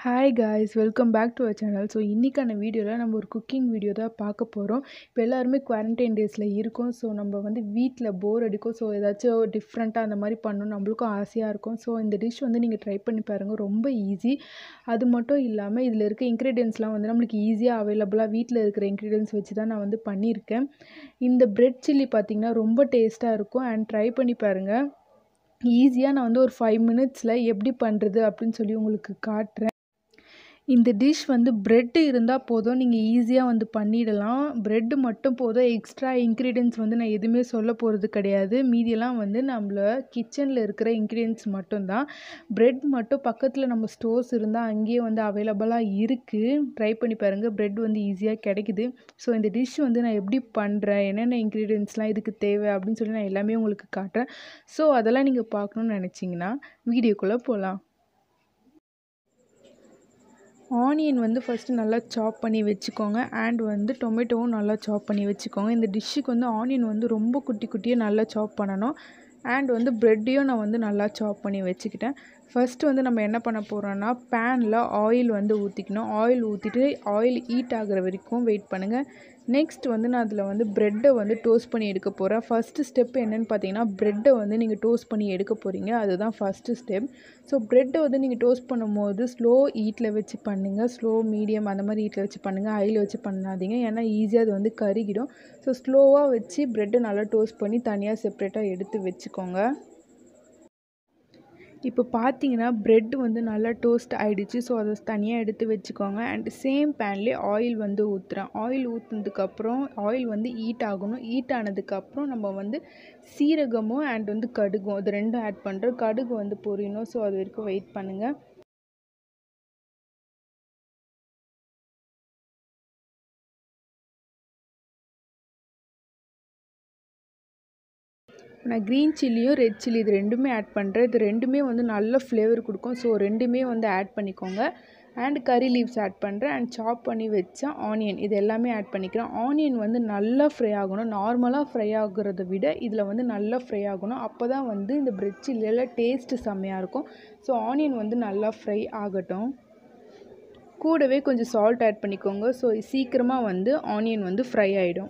hi guys welcome back to our channel so இன்றைக்கான வீடியோவில் நம்ம ஒரு குக்கிங் வீடியோ தான் பார்க்க போகிறோம் இப்போ எல்லாருமே குவாரண்டைன் டேஸில் இருக்கோம் ஸோ நம்ம வந்து வீட்டில் போர் அடிக்கும் ஸோ ஏதாச்சும் டிஃப்ரெண்ட்டாக அந்த மாதிரி பண்ணணும் நம்மளுக்கும் ஆசையாக இருக்கும் ஸோ இந்த டிஷ் வந்து நீங்கள் ட்ரை பண்ணி பாருங்கள் ரொம்ப ஈஸி அது மட்டும் இல்லாமல் இதில் இருக்க இன்க்ரீடியன்ஸ்லாம் வந்து நம்மளுக்கு ஈஸியாக அவைலபிளாக வீட்டில் இருக்கிற இன்க்ரீடியன்ஸ் வச்சு தான் நான் வந்து பண்ணியிருக்கேன் இந்த பிரெட் சில்லி பார்த்திங்கன்னா ரொம்ப டேஸ்ட்டாக இருக்கும் அண்ட் ட்ரை பண்ணி பாருங்கள் ஈஸியாக நான் வந்து ஒரு ஃபைவ் மினிட்ஸில் எப்படி பண்ணுறது அப்படின்னு சொல்லி உங்களுக்கு காட்டுறேன் இந்த டிஷ் வந்து ப்ரெட்டு இருந்தால் போதும் நீங்கள் ஈஸியாக வந்து பண்ணிடலாம் ப்ரெட்டு மட்டும் போதும் எக்ஸ்ட்ரா இன்க்ரீடியன்ஸ் வந்து நான் எதுவுமே சொல்ல போகிறது கிடையாது மீதியெல்லாம் வந்து நம்மள கிச்சனில் இருக்கிற இன்க்ரீடியன்ஸ் மட்டும்தான் ப்ரெட் மட்டும் பக்கத்தில் நம்ம ஸ்டோர்ஸ் இருந்தால் அங்கேயே வந்து அவைலபிளாக இருக்குது ட்ரை பண்ணி பாருங்கள் ப்ரெட் வந்து ஈஸியாக கிடைக்குது ஸோ இந்த டிஷ் வந்து நான் எப்படி பண்ணுறேன் என்னென்ன இன்க்ரீடியன்ஸ்லாம் இதுக்கு தேவை அப்படின்னு சொல்லி நான் எல்லாமே உங்களுக்கு காட்டுறேன் ஸோ அதெல்லாம் நீங்கள் பார்க்கணுன்னு நினச்சிங்கன்னா வீடியோக்குள்ளே போகலாம் ஆனியன் வந்து ஃபஸ்ட்டு நல்லா சாப் பண்ணி வச்சுக்கோங்க அண்ட் வந்து டொமேட்டோவும் நல்லா சாப் பண்ணி வச்சுக்கோங்க இந்த டிஷ்ஷுக்கு வந்து ஆனியன் வந்து ரொம்ப குட்டி குட்டியாக நல்லா சாப் பண்ணணும் அண்ட் வந்து ப்ரெட்டையும் நான் வந்து நல்லா சாப் பண்ணி வச்சுக்கிட்டேன் ஃபஸ்ட்டு வந்து நம்ம என்ன பண்ண போகிறோன்னா பேனில் ஆயில் வந்து ஊற்றிக்கணும் ஆயில் ஊற்றிட்டு ஆயில் ஹீட் ஆகிற வரைக்கும் வெயிட் பண்ணுங்கள் நெக்ஸ்ட் வந்து நான் அதில் வந்து ப்ரெட்டை வந்து டோஸ்ட் பண்ணி எடுக்க போகிறேன் ஃபஸ்ட்டு ஸ்டெப் என்னென்னு பார்த்தீங்கன்னா ப்ரெட்டை வந்து நீங்கள் டோஸ்ட் பண்ணி எடுக்க போகிறீங்க அதுதான் ஃபஸ்ட்டு ஸ்டெப் ஸோ ப்ரெட்டை வந்து நீங்கள் டோஸ்ட் பண்ணும்போது ஸ்லோ ஹீட்டில் வச்சு பண்ணுங்கள் ஸ்லோ மீடியம் அந்த மாதிரி ஹீட்டில் வச்சு பண்ணுங்கள் ஹையில் வச்சு பண்ணாதீங்க ஏன்னா ஈஸியாக அது வந்து கருகிடும் ஸோ ஸ்லோவாக வச்சு ப்ரெட்டை நல்லா டோஸ்ட் பண்ணி தனியாக செப்ரேட்டாக எடுத்து வச்சுக்கோங்க இப்போ பார்த்தீங்கன்னா ப்ரெட் வந்து நல்லா டோஸ்ட் ஆகிடுச்சு ஸோ அதை தனியாக எடுத்து வச்சுக்கோங்க அண்ட் சேம் பேன்லேயே ஆயில் வந்து ஊற்றுறேன் ஆயில் ஊற்றுனதுக்கப்புறம் ஆயில் வந்து ஹீட் ஆகணும் ஹீட் ஆனதுக்கப்புறம் நம்ம வந்து சீரகமும் அண்ட் வந்து கடுகும் அது ரெண்டும் ஆட் பண்ணுறோம் கடுகு வந்து பொரியணும் ஸோ அது வரைக்கும் வெயிட் பண்ணுங்கள் நான் க்ரீன் சில்லியும் ரெட் சில்லி இது ரெண்டுமே ஆட் பண்ணுறேன் இது ரெண்டுமே வந்து நல்ல ஃப்ளேவர் கொடுக்கும் ஸோ ரெண்டுமே வந்து ஆட் பண்ணிக்கோங்க அண்ட் கறி லீவ்ஸ் ஆட் பண்ணுறேன் அண்ட் சாப் பண்ணி வச்ச ஆனியன் இது எல்லாமே ஆட் பண்ணிக்கிறேன் ஆனியன் வந்து நல்லா ஃப்ரை ஆகணும் நார்மலாக ஃப்ரை ஆகுறத விட இதில் வந்து நல்லா ஃப்ரை ஆகணும் அப்போ தான் வந்து இந்த பிரெட் சில்லியில் டேஸ்ட்டு செம்மையாக இருக்கும் ஸோ ஆனியன் வந்து நல்லா ஃப்ரை ஆகட்டும் கூடவே கொஞ்சம் சால்ட் ஆட் பண்ணிக்கோங்க ஸோ சீக்கிரமாக வந்து ஆனியன் வந்து ஃப்ரை ஆகிடும்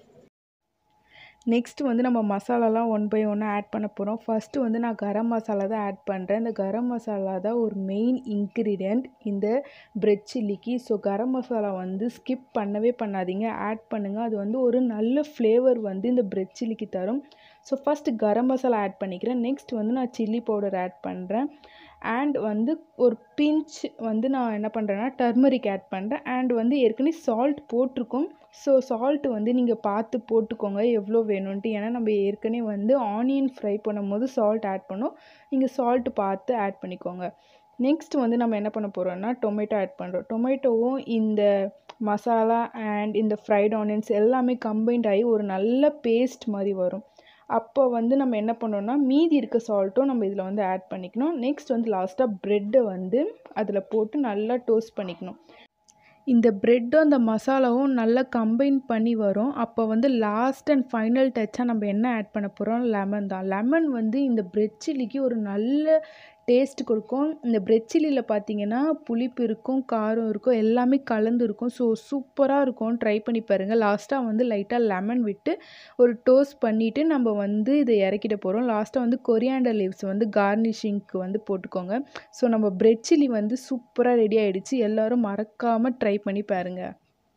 நெக்ஸ்ட் வந்து நம்ம மசாலாலாம் ஒன் பை ஒன்னாக ஆட் பண்ண போகிறோம் ஃபஸ்ட்டு வந்து நான் கரம் மசாலா தான் ஆட் பண்ணுறேன் இந்த கரம் மசாலா தான் ஒரு மெயின் இன்க்ரீடியண்ட் இந்த பிரெட் சில்லிக்கு ஸோ கரம் மசாலா வந்து ஸ்கிப் பண்ணவே பண்ணாதீங்க ஆட் பண்ணுங்கள் அது வந்து ஒரு நல்ல ஃப்ளேவர் வந்து இந்த பிரெட் சில்லிக்கு தரும் so first garam masala add பண்ணிக்கிறேன் நெக்ஸ்ட் வந்து நான் சில்லி பவுடர் ஆட் பண்ணுறேன் அண்ட் வந்து ஒரு பிஞ்ச் வந்து நான் என்ன பண்ணுறேன்னா டர்மரிக் ஆட் பண்ணுறேன் அண்ட் வந்து ஏற்கனவே சால்ட் போட்டிருக்கோம் ஸோ சால்ட்டு வந்து நீங்கள் பார்த்து போட்டுக்கோங்க எவ்வளோ வேணும்ன்ட்டு ஏன்னா நம்ம ஏற்கனவே வந்து ஆனியன் ஃப்ரை பண்ணும்போது சால்ட் ஆட் பண்ணோம் நீங்கள் சால்ட்டு பார்த்து ஆட் பண்ணிக்கோங்க நெக்ஸ்ட் வந்து நம்ம என்ன பண்ண போகிறோம்னா டொமேட்டோ ஆட் பண்ணுறோம் டொமேட்டோவும் இந்த மசாலா அண்ட் இந்த ஃப்ரைட் ஆனியன்ஸ் எல்லாமே கம்பைண்ட் ஆகி ஒரு நல்ல பேஸ்ட் மாதிரி வரும் அப்போ வந்து நம்ம என்ன பண்ணோம்னா மீதி இருக்க சால்ட்டும் நம்ம இதில் வந்து ஆட் பண்ணிக்கணும் நெக்ஸ்ட் வந்து லாஸ்ட்டாக ப்ரெட்டை வந்து அதில் போட்டு நல்லா டோஸ்ட் பண்ணிக்கணும் இந்த ப்ரெட்டும் அந்த மசாலாவும் நல்லா கம்பைன் பண்ணி வரும் அப்போ வந்து லாஸ்ட் அண்ட் ஃபைனல் டச்சாக நம்ம என்ன ஆட் பண்ண போகிறோம் லெமன் தான் லெமன் வந்து இந்த பிரெட் சில்லிக்கு ஒரு நல்ல டேஸ்ட் கொடுக்கும் இந்த பிரெட் சில்லியில் பார்த்தீங்கன்னா புளிப்பு இருக்கும் காரம் இருக்கும் எல்லாமே கலந்து இருக்கும் ஸோ சூப்பராக இருக்கும் ட்ரை பண்ணி பாருங்கள் லாஸ்ட்டாக வந்து லைட்டாக லெமன் விட்டு ஒரு டோஸ்ட் பண்ணிவிட்டு நம்ம வந்து இதை இறக்கிட போகிறோம் லாஸ்ட்டாக வந்து கொரியாண்டர் லீவ்ஸ் வந்து கார்னிஷிங்க்கு வந்து போட்டுக்கோங்க ஸோ நம்ம பிரெட் சில்லி வந்து சூப்பராக ரெடி ஆகிடுச்சு எல்லோரும் மறக்காமல் ட்ரை பண்ணி பாருங்கள்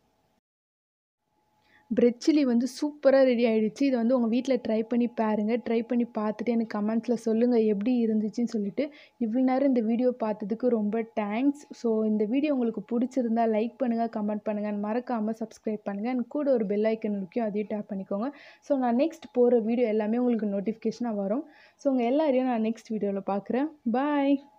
பிரெட் சில்லி வந்து சூப்பராக ரெடி ஆகிடுச்சு இதை வந்து உங்கள் வீட்டில் ட்ரை பண்ணி பாருங்கள் ட்ரை பண்ணி பார்த்துட்டு எனக்கு கமெண்ட்ஸில் சொல்லுங்கள் எப்படி இருந்துச்சுன்னு சொல்லிட்டு இவ்வளோ நேரம் இந்த வீடியோ பார்த்ததுக்கு ரொம்ப தேங்க்ஸ் ஸோ இந்த வீடியோ உங்களுக்கு பிடிச்சிருந்தா லைக் பண்ணுங்கள் கமெண்ட் பண்ணுங்கள் மறக்காமல் சப்ஸ்கிரைப் பண்ணுங்கள் எனக்கு கூட ஒரு பெல் ஐக்கன் இருக்கும் அதையும் டேப் பண்ணிக்கோங்க ஸோ நான் நெக்ஸ்ட் போகிற வீடியோ எல்லாமே உங்களுக்கு நோட்டிஃபிகேஷனாக வரும் ஸோ உங்கள் எல்லாரையும் நான் நெக்ஸ்ட் வீடியோவில் பார்க்குறேன் பாய்